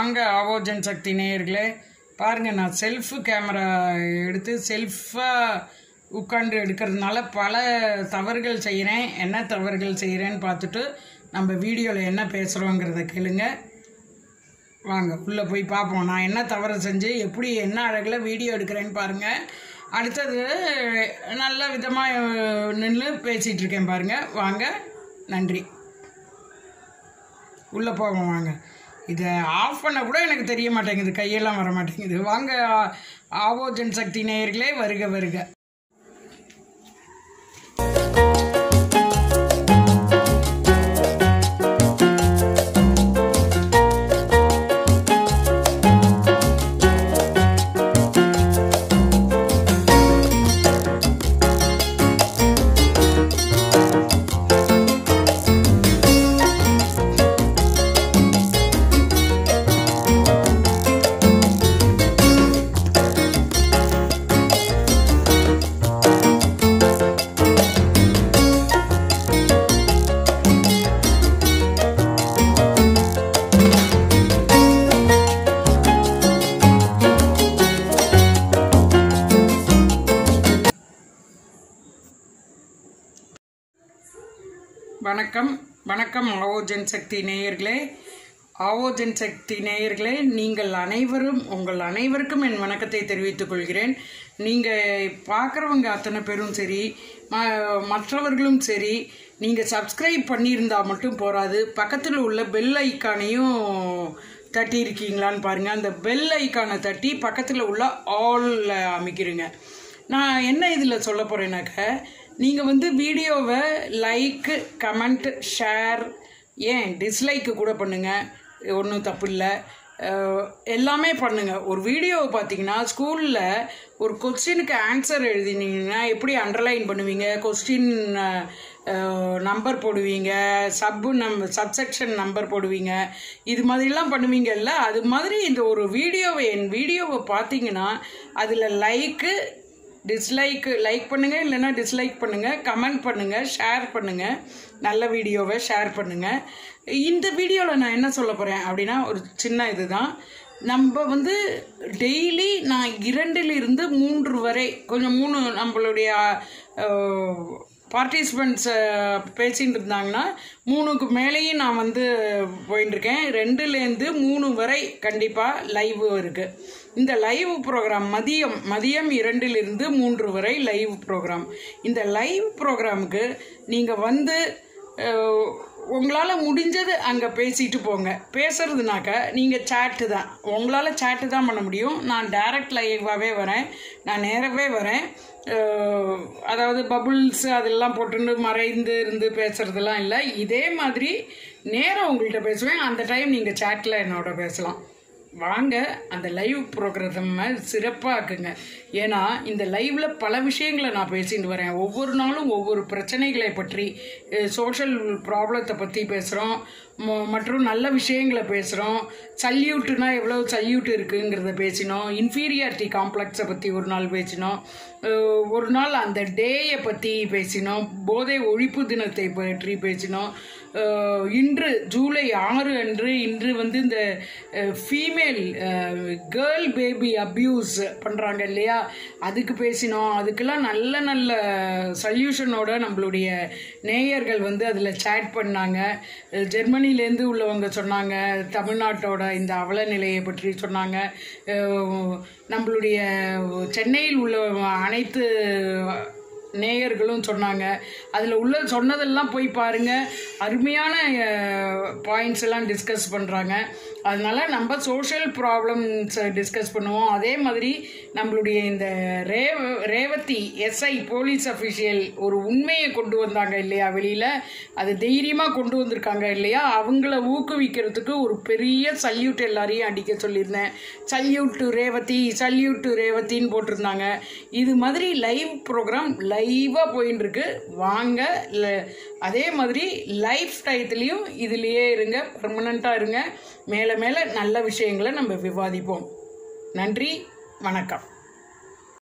வாங்க ஆவோஜன் சக்தி நேயர்களே பாருங்கள் நான் செல்ஃபு கேமரா எடுத்து செல்ஃபாக உட்காந்து எடுக்கிறதுனால பல தவறுகள் செய்கிறேன் என்ன தவறுகள் செய்கிறேன்னு பார்த்துட்டு நம்ம வீடியோவில் என்ன பேசுகிறோங்கிறத கேளுங்க வாங்க உள்ளே போய் பார்ப்போம் நான் என்ன தவறு செஞ்சு எப்படி என்ன அழகில் வீடியோ எடுக்கிறேன்னு பாருங்கள் அடுத்தது நல்ல விதமாக நின்று பேசிகிட்டு இருக்கேன் பாருங்கள் வாங்க நன்றி உள்ளே போவோம் வாங்க இதை ஆஃப் பண்ண கூட எனக்கு தெரிய மாட்டேங்குது கையெல்லாம் வர மாட்டேங்குது வாங்க ஆ- ஆவோஜன் சக்தி நேயர்களே வருக வருக வணக்கம் வணக்கம் ஆவோஜன் சக்தி நேயர்களே ஆவோஜன் சக்தி நேயர்களே நீங்கள் அனைவரும் உங்கள் அனைவருக்கும் என் வணக்கத்தை தெரிவித்துக் கொள்கிறேன் நீங்கள் பார்க்குறவங்க அத்தனை பேரும் சரி ம மற்றவர்களும் சரி நீங்கள் சப்ஸ்கிரைப் பண்ணியிருந்தா மட்டும் போராது பக்கத்தில் உள்ள பெல் ஐக்கானையும் தட்டி இருக்கீங்களான்னு பாருங்கள் அந்த பெல் ஐக்கானை தட்டி பக்கத்தில் உள்ள ஆல் அமைக்கிறீங்க நான் என்ன இதில் சொல்ல போகிறேன்னாக்க நீங்கள் வந்து வீடியோவை லைக்கு கமெண்ட் ஷேர் ஏன் டிஸ்லைக்கு கூட பண்ணுங்கள் ஒன்றும் தப்பு இல்லை எல்லாமே பண்ணுங்கள் ஒரு வீடியோவை பார்த்தீங்கன்னா ஸ்கூலில் ஒரு கொஸ்டினுக்கு ஆன்சர் எழுதினீங்கன்னா எப்படி அண்டர்லைன் பண்ணுவீங்க கொஸ்டின் நம்பர் போடுவீங்க சப்பு நம் சப்செக்ஷன் நம்பர் போடுவீங்க இது மாதிரிலாம் பண்ணுவீங்கல்ல அது மாதிரி இந்த ஒரு வீடியோவை என் வீடியோவை பார்த்தீங்கன்னா அதில் லைக்கு டிஸ்லைக்கு லைக் பண்ணுங்கள் இல்லைன்னா டிஸ்லைக் பண்ணுங்கள் கமெண்ட் பண்ணுங்கள் ஷேர் பண்ணுங்கள் நல்ல வீடியோவை ஷேர் பண்ணுங்கள் இந்த வீடியோவில் நான் என்ன சொல்ல போகிறேன் அப்படின்னா ஒரு சின்ன இதுதான் நம்ம வந்து டெய்லி நான் இரண்டிலிருந்து மூன்று வரை கொஞ்சம் மூணு நம்மளுடைய பார்ட்டிசிபெண்ட்ஸ் பேசிகிட்டு இருந்தாங்கன்னா மூணுக்கு மேலேயும் நான் வந்து போயின்னு இருக்கேன் ரெண்டுலேருந்து மூணு வரை கண்டிப்பாக லைவ் இருக்குது இந்த லைவ் ப்ரோக்ராம் மதியம் மதியம் இரண்டிலிருந்து மூன்று வரை லைவ் ப்ரோக்ராம் இந்த லைவ் ப்ரோக்ராமுக்கு நீங்கள் வந்து அஹ், உங்களால் முடிஞ்சது அங்கே பேசிட்டு போங்க பேசுறதுனாக்க நீங்கள் சேட்டு தான் உங்களால் சேட்டு தான் பண்ண முடியும் நான் டைரக்ட் லைவாகவே வரேன் நான் நேரவே வரேன் அஹ், அதாவது பபுள்ஸ் அதெல்லாம் போட்டுன்னு மறைந்து இருந்து பேசுறதெல்லாம் இல்லை இதே மாதிரி நேரம் உங்கள்கிட்ட பேசுவேன் அந்த டைம் நீங்கள் சேட்டில் என்னோட பேசலாம் வாங்க அந்த லைவ் ப்ரோக்ராமை சிறப்பாக்குங்க ஏன்னா இந்த லைவ்ல பல விஷயங்களை நான் பேசிட்டு வரேன் ஒவ்வொரு நாளும் ஒவ்வொரு பிரச்சனைகளை பற்றி சோஷியல் ப்ராப்ளத்தை பற்றி பேசுகிறோம் மற்றும் நல்ல விஷயங்களை பேசுகிறோம் சல்யூட்டுனா எவ்வளோ சல்யூட் இருக்குங்கிறத பேசினோம் இன்ஃபீரியாரிட்டி காம்ப்ளெக்ஸை பற்றி ஒரு நாள் பேசினோம் அஹ் ஒரு நாள் அந்த டேயை பற்றி பேசினோம் போதை ஒழிப்பு தினத்தை பற்றி பேசினோம் அஹ் இன்று ஜூலை ஆறு அன்று இன்று வந்து இந்த ஃபீமேல் கேர்ள் பேபி அப்யூஸ் பண்ணுறாங்க இல்லையா அதுக்கு பேசினோம் அதுக்கெல்லாம் நல்ல நல்ல சொல்யூஷனோட நம்மளுடைய நேயர்கள் வந்து அதில் சேட் பண்ணாங்க அஹ் ஜெர்மனிலேருந்து உள்ளவங்க சொன்னாங்க தமிழ்நாட்டோட இந்த அவல நிலையை பற்றி சொன்னாங்க அஹ் நம்மளுடைய சென்னையில் உள்ள அனைத்து நேயர்களும் சொன்னாங்க அதில் உள்ள சொன்னதெல்லாம் போய் பாருங்கள் அருமையான பாயிண்ட்ஸ் எல்லாம் டிஸ்கஸ் பண்ணுறாங்க அதனால நம்ம சோஷியல் ப்ராப்ளம்ஸ் டிஸ்கஸ் பண்ணுவோம் அதே மாதிரி நம்மளுடைய இந்த ரேவ ரேவதி எஸ்ஐ போலீஸ் அஃபிஷியல் ஒரு உண்மையை கொண்டு வந்தாங்க இல்லையா வெளியில் அது தைரியமாக கொண்டு வந்திருக்காங்க இல்லையா அவங்கள ஊக்குவிக்கிறதுக்கு ஒரு பெரிய சல்யூட் எல்லாரையும் அடிக்க சொல்லியிருந்தேன் salute to Revathi salute to ரேவதின்னு போட்டிருந்தாங்க இது மாதிரி லைவ் ப்ரோக்ராம் லைவாக போயின்னு இருக்கு வாங்க ல- அதே மாதிரி லைஃப் டயத்துலேயும் இதுலேயே இருங்க பர்மனண்ட்டாக இருங்க மேலே மேலே நல்ல விஷயங்களை நம்ம விவாதிப்போம் நன்றி வணக்கம்